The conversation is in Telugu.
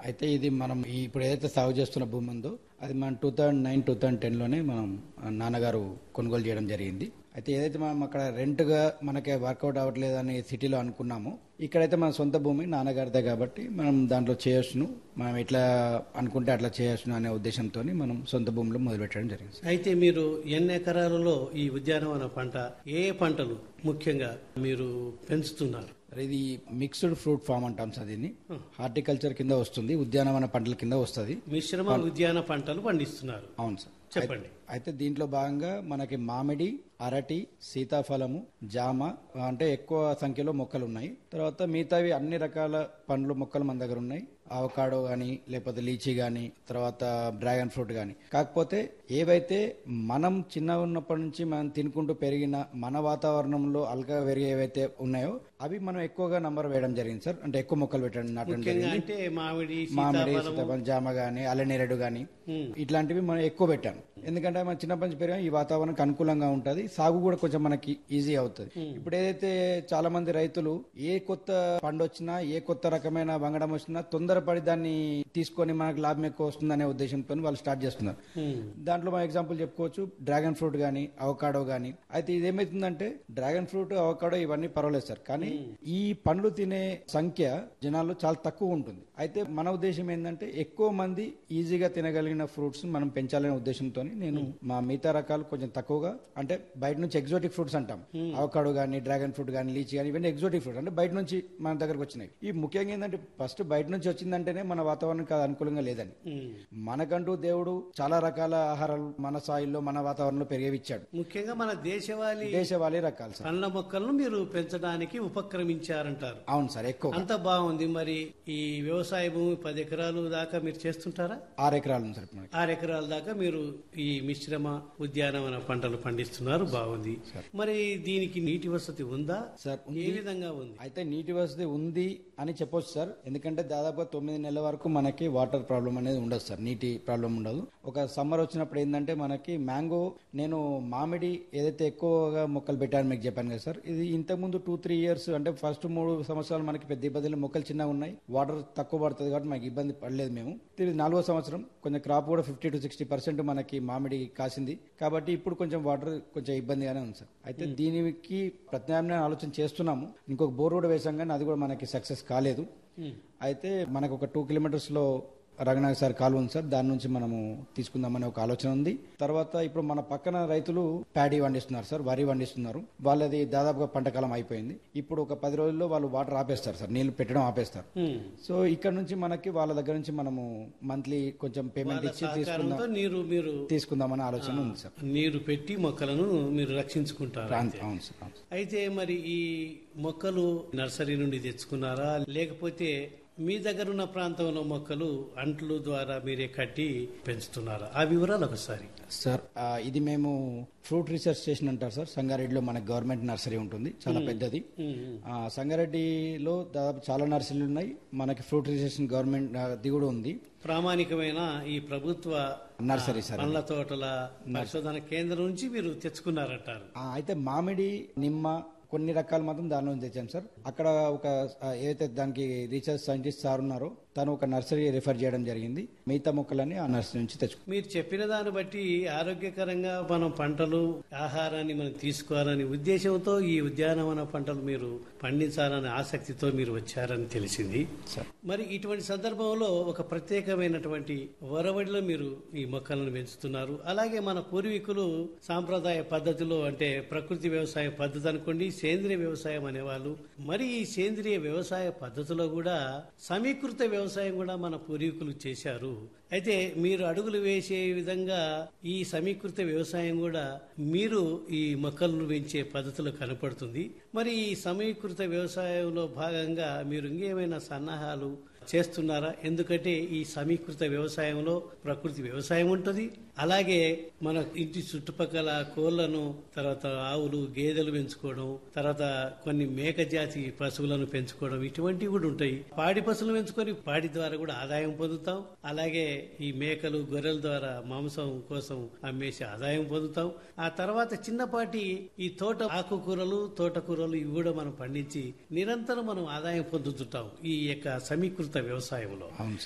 అయితే ఇది మనం ఈ ఇప్పుడు ఏదైతే సాగు చేస్తున్న భూమి ఉందో అది మనం two thousand nine two thousand టెన్లోనే మనం ఆ, నాన్నగారు కొనుగోలు చేయడం జరిగింది అయితే ఏదైతే మనం అక్కడ రెంట్గా మనకి వర్కౌట్ అవ్వట్లేదు అని సిటీలో అనుకున్నామో ఇక్కడైతే మన సొంత భూమి నాన్నగారిదే కాబట్టి మనం దాంట్లో చేయొచ్చును మనం ఎట్లా అనుకుంటే అట్లా చేయొచ్చును అనే ఉద్దేశంతో మనం సొంత భూమిలో మొదలుపెట్టడం జరిగింది అయితే మీరు ఎన్ని ఎకరాలలో ఈ ఉద్యానవన పంట ఏ ఏ పంటలు ముఖ్యంగా మీరు పెంచుతున్నారు మరి ఇది మిక్స్డ్ ఫ్రూట్ ఫామ్ అంటాం సార్ దీన్ని హార్టికల్చర్ కింద వస్తుంది ఉద్యానవన పంటల కింద వస్తుంది మిశ్రమ ఉద్యాన పంటలు పండిస్తున్నారు అవును సార్ చెప్పండి అయితే దీంట్లో భాగంగా మనకి మామిడి అరటి సీతాఫలము జామ అంటే ఎక్కువ సంఖ్యలో మొక్కలు ఉన్నాయి తర్వాత మిగతావి అన్ని రకాల పండ్లు మొక్కలు మన దగ్గర ఉన్నాయి అవకాడో గాని లేకపోతే లీచీ గాని తర్వాత డ్రాగన్ ఫ్రూట్ గాని కాకపోతే ఏవైతే మనం చిన్న ఉన్నప్పటి నుంచి మనం తినుకుంటూ పెరిగిన మన వాతావరణంలో అల్గా పెరిగే ఏవైతే ఉన్నాయో అవి మనం ఎక్కువగా నంబర్ వేయడం జరిగింది సార్ అంటే ఎక్కువ మొక్కలు పెట్టడం నాటడం ముఖ్యంగా జరిగింది అంటే మామిడి మామిడి సీతాఫలము సీతాఫలం జామ గాని అల్లనేరేడు గాని ఇట్లాంటివి మనం ఎక్కువ పెట్టాం ఎందుకంటే మన చిన్నప్పటి నుంచి పెరిగాం ఈ వాతావరణానికి అనుకూలంగా ఉంటది సాగు కూడా కొంచెం మనకి ఈజీ అవుతుంది ఇప్పుడు ఏదైతే చాలా మంది రైతులు ఏ కొత్త పండు వచ్చినా ఏ కొత్త రకమైన వంగడం వచ్చినా తొందరపడి దాన్ని తీసుకొని మనకు లాభం ఎక్కువ వస్తుందనే ఉద్దేశంతో వాళ్ళు స్టార్ట్ చేస్తున్నారు దాంట్లో మనం ఎగ్జాంపుల్ చెప్పుకోవచ్చు డ్రాగన్ ఫ్రూట్ గానీ అవకాడో గానీ అయితే ఇది ఏమైతుందంటే డ్రాగన్ ఫ్రూట్ అవకాడో ఇవన్నీ పర్వాలేదు సార్ కానీ ఈ పండ్లు తినే సంఖ్య జనాల్లో చాలా తక్కువ ఉంటుంది అయితే మన ఉద్దేశం ఏంటంటే ఎక్కువ మంది ఈజీగా తినగలిగిన ఫ్రూట్స్ మనం పెంచాలనే ఉద్దేశంతో నేను మా మిగతా రకాలు కొంచెం తక్కువగా అంటే బయట నుంచి ఎగ్జోటిక్ ఫ్రూట్స్ అంటాం అవకాడో గానీ డ్రాగన్ ఫ్రూట్ గానీ లీచీ గానీ ఇవన్నీ ఎగ్జోటిక్ ఫ్రూట్ అంటే బయట నుంచి మన దగ్గరకు వచ్చినాయి ఈ ముఖ్యంగా ఏంటంటే ఫస్ట్ బయట నుంచి వచ్చిందంటేనే మన వాతావరణానికి అది అనుకూలంగా లేదని మనకంటూ దేవుడు చాలా రకాల ఆహారాలు మన సాయిల్లో మన వాతావరణంలో పెరిగేవి ఇచ్చాడు ముఖ్యంగా మన దేశవాళీ దేశవాళీ రకాలు సార్ పండ్ల మొక్కలను మీరు పెంచడానికి ఉపక్రమించారంటారు అవును సార్ ఎక్కువ అంత బాగుంది మరి ఈ వ్యవసాయ భూమి పది ఎకరాలు దాకా మీరు చేస్తుంటారా ఆరు ఎకరాలు ఉంది సార్ ఇప్పుడు మనకి. ఆరు ఎకరాల దాకా మీరు ఈ మిశ్రమ ఉద్యానవన పంటలు పండిస్తున్నారు బాగుంది మరి దీనికి నీటి వసతి ఉందా సార్ ఉంది. ఏ విధంగా ఉంది అయితే నీటి వసతి ఉంది అని చెప్పొచ్చు సార్ ఎందుకంటే దాదాపుగా తొమ్మిది నెలల వరకు మనకి వాటర్ ప్రాబ్లం అనేది ఉండదు సార్ నీటి ప్రాబ్లం ఉండదు ఒక సమ్మర్ వచ్చినప్పుడు ఏంటంటే మనకి మ్యాంగో నేను మామిడి ఏదైతే ఎక్కువగా మొక్కలు పెట్టాను మీకు చెప్పాను కదా సార్ ఇది ఇంతకుముందు టూ త్రీ ఇయర్స్ అంటే ఫస్ట్ మూడు సంవత్సరాలు మనకి పెద్ద ఇబ్బందులు మొక్కలు చిన్నగా ఉన్నాయి వాటర్ తక్కువ పడుతుంది కాబట్టి మనకి ఇబ్బంది పడలేదు మేము ఇది నాలుగో సంవత్సరం కొంచెం క్రాప్ కూడా ఫిఫ్టీ టు సిక్స్టీ పర్సెంట్ మనకి మామిడి కాసింది కాబట్టి ఇప్పుడు కొంచెం వాటర్ కొంచెం ఇబ్బందిగానే ఉంది సార్ అయితే దీనికి ప్రత్యామ్నాయ ఆలోచన చేస్తున్నాము ఇంకొక బోర్ కూడా వేసాం కానీ అది కూడా మనకి సక్సెస్ కాలేదు అయితే మనకు ఒక టూ కిలోమీటర్స్ లో రంగనాథ్ సార్ కాలువ ఉంది సార్ దాని నుంచి మనము తీసుకుందామనే ఒక ఆలోచన ఉంది తర్వాత ఇప్పుడు మన పక్కన రైతులు ప్యాడీ పండిస్తున్నారు సార్ వరి పండిస్తున్నారు వాళ్ళది దాదాపుగా పంట కాలం అయిపోయింది ఇప్పుడు ఒక పది రోజుల్లో వాళ్ళు వాటర్ ఆపేస్తారు సార్ నీళ్లు పెట్టడం ఆపేస్తారు ఉమ్. సో ఇక్కడ నుంచి మనకి వాళ్ళ దగ్గర నుంచి మనము మంత్లీ కొంచెం పేమెంట్ వాళ్ళ ఇచ్చి తీసుకుందాం సహకారంతో నీరు మీరు తీసుకుందామనే ఆలోచన ఉంది సార్ నీరు పెట్టి మొక్కలను మీరు రక్షించుకుంటారు అవును అవును సార్ అవును సార్. అయితే మరి ఈ మొక్కలు నర్సరీ నుండి తెచ్చుకున్నారా లేకపోతే మీ దగ్గర ఉన్న ప్రాంతంలో మొక్కలు అంట్లు ద్వారా మీరే కట్టి పెంచుతున్నారా ఆ వివరాలు ఒకసారి సార్ ఆ, ఇది మేము ఫ్రూట్ రీసెర్చ్ స్టేషన్ అంటారు సార్ సంగారెడ్డిలో మన గవర్నమెంట్ నర్సరీ ఉంటుంది చాలా పెద్దది ఆ, సంగారెడ్డిలో దాదాపు చాలా నర్సరీలు ఉన్నాయి మనకి ఫ్రూట్ రీసెర్చ్ గవర్నమెంట్ ఆ, ది కూడా ఉంది ప్రామాణికమైన ఈ ప్రభుత్వ నర్సరీ సార్ పండ్ల తోటల పరిశోధన కేంద్రం నుంచి మీరు తెచ్చుకున్నారంటారు ఆ, అయితే మామిడి నిమ్మ కొన్ని రకాలు మాత్రం దాని నుంచి తెచ్చాం సార్ అక్కడ ఒక ఆ, ఏదైతే దానికి రీసెర్చ్ సైంటిస్ట్ సార్ ఉన్నారో తను ఒక నర్సరీ రిఫర్ చేయడం జరిగింది మిగతా మొక్కలన్నీ ఆ నర్సరీ నుంచి తెచ్చుకున్నాం మీరు చెప్పిన దాన్ని బట్టి ఆరోగ్యకరంగా మనం పంటలు ఆహారాన్ని మనం తీసుకోవాలని ఉద్దేశంతో ఈ ఉద్యానవన పంటలు మీరు పండించాలనే ఆసక్తితో మీరు వచ్చారని తెలిసింది సార్ మరి ఇటువంటి సందర్భంలో ఒక ప్రత్యేకమైనటువంటి వరవడిలో మీరు ఈ మొక్కలను పెంచుతున్నారు అలాగే మన పూర్వీకులు సాంప్రదాయ పద్ధతిలో అంటే ప్రకృతి వ్యవసాయ పద్ధతి అనుకోండి సేంద్రియ వ్యవసాయం అనేవాళ్ళు మరి ఈ సేంద్రియ వ్యవసాయ పద్ధతిలో కూడా సమీకృత వ్యవసాయం కూడా మన పూర్వీకులు చేశారు అయితే మీరు అడుగులు వేసే విధంగా ఈ సమీకృత వ్యవసాయం కూడా మీరు ఈ మొక్కలను పెంచే పద్ధతిలో కనపడుతుంది మరి ఈ సమీకృత వ్యవసాయంలో భాగంగా మీరు ఇంకేమైనా సన్నాహాలు చేస్తున్నారా ఎందుకంటే ఈ సమీకృత వ్యవసాయంలో ప్రకృతి వ్యవసాయం ఉంటుంది అలాగే మన ఇంటి చుట్టుపక్కల కోళ్లను తర్వాత ఆవులు గేదెలు పెంచుకోవడం తర్వాత కొన్ని మేక జాతి పశువులను పెంచుకోవడం ఇటువంటివి కూడా ఉంటాయి పాడి పశువులు పెంచుకొని పాడి ద్వారా కూడా ఆదాయం పొందుతాం అలాగే ఈ మేకలు గొర్రెల ద్వారా మాంసం కోసం అమ్మేసి ఆదాయం పొందుతాం ఆ తర్వాత చిన్నపాటి ఈ తోట ఆకుకూరలు తోటకూరలు ఇవి కూడా మనం పండించి నిరంతరం మనం ఆదాయం పొందుతుంటాం ఈ యొక్క సమీకృత వ్యవసాయంలో అవును